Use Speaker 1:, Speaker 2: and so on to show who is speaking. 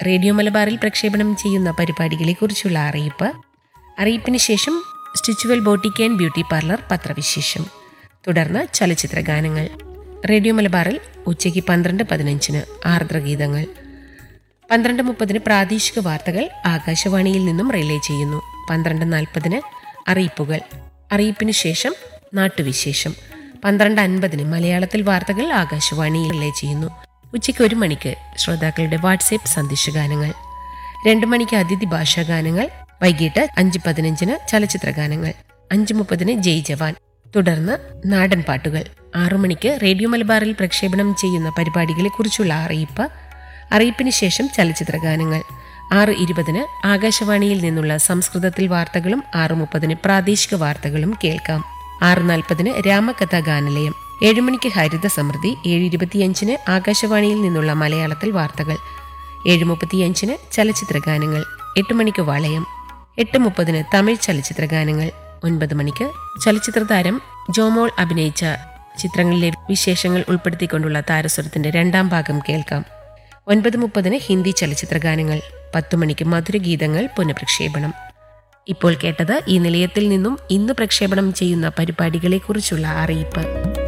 Speaker 1: radio മലബാറിൽ പ്രക്ഷേപണം ചെയ്യുന്ന പരിപാടികളെക്കുറിച്ചുള്ള അറിയിപ്പ് അറിയിപ്പിന് ശേഷം Stitchual boutique and beauty parlour പത്രവിശേഷം തുടർന്ന് ചലച്ചിത്ര ഗാനങ്ങൾ റേഡിയോ മലബാറിൽ ഉച്ചയ്ക്ക് പന്ത്രണ്ട് പതിനഞ്ചിന് ആർദ്രഗീതങ്ങൾ പന്ത്രണ്ട് മുപ്പതിന് പ്രാദേശിക വാർത്തകൾ ആകാശവാണിയിൽ നിന്നും റിലേ ചെയ്യുന്നു പന്ത്രണ്ട് നാൽപ്പതിന് അറിയിപ്പുകൾ അറിയിപ്പിന് ശേഷം നാട്ടുവിശേഷം പന്ത്രണ്ട് അൻപതിന് മലയാളത്തിൽ വാർത്തകൾ ആകാശവാണിയിൽ റിലേ ചെയ്യുന്നു ഉച്ചയ്ക്ക് ഒരു മണിക്ക് ശ്രോതാക്കളുടെ വാട്സേപ്പ് സന്ദേശഗാനങ്ങൾ രണ്ട് മണിക്ക് അതിഥി ഭാഷാ ഗാനങ്ങൾ വൈകിട്ട് അഞ്ച് പതിനഞ്ചിന് ചലച്ചിത്ര ഗാനങ്ങൾ അഞ്ച് മുപ്പതിന് ജയ് ജവാൻ തുടർന്ന് നാടൻ പാട്ടുകൾ ആറു മണിക്ക് റേഡിയോ മലബാറിൽ പ്രക്ഷേപണം ചെയ്യുന്ന പരിപാടികളെക്കുറിച്ചുള്ള അറിയിപ്പ് അറിയിപ്പിന് ശേഷം ചലച്ചിത്ര ഗാനങ്ങൾ ആറ് ഇരുപതിന് ആകാശവാണിയിൽ നിന്നുള്ള സംസ്കൃതത്തിൽ വാർത്തകളും ആറ് മുപ്പതിന് പ്രാദേശിക വാർത്തകളും കേൾക്കാം ആറ് നാൽപ്പതിന് രാമകഥാ ഗാനലയം ഏഴുമണിക്ക് ഹരിത സമൃദ്ധി ഏഴ് ഇരുപത്തിയഞ്ചിന് ആകാശവാണിയിൽ നിന്നുള്ള മലയാളത്തിൽ വാർത്തകൾ ഏഴ് മുപ്പത്തിയഞ്ചിന് ചലച്ചിത്ര ഗാനങ്ങൾ എട്ട് മണിക്ക് വളയം എട്ട് മുപ്പതിന് തമിഴ് ചലച്ചിത്ര ഗാനങ്ങൾ ഒൻപത് മണിക്ക് ചലച്ചിത്ര താരം ജോമോൾ അഭിനയിച്ച ചിത്രങ്ങളിലെ വിശേഷങ്ങൾ ഉൾപ്പെടുത്തിക്കൊണ്ടുള്ള താരസ്വരത്തിന്റെ രണ്ടാം ഭാഗം കേൾക്കാം ഒൻപത് മുപ്പതിന് ഹിന്ദി ചലച്ചിത്ര ഗാനങ്ങൾ പത്തു മണിക്ക് മധുരഗീതങ്ങൾ പുനഃപ്രക്ഷേപണം ഇപ്പോൾ കേട്ടത് ഈ നിലയത്തിൽ നിന്നും ഇന്ന് പ്രക്ഷേപണം ചെയ്യുന്ന പരിപാടികളെക്കുറിച്ചുള്ള അറിയിപ്പ്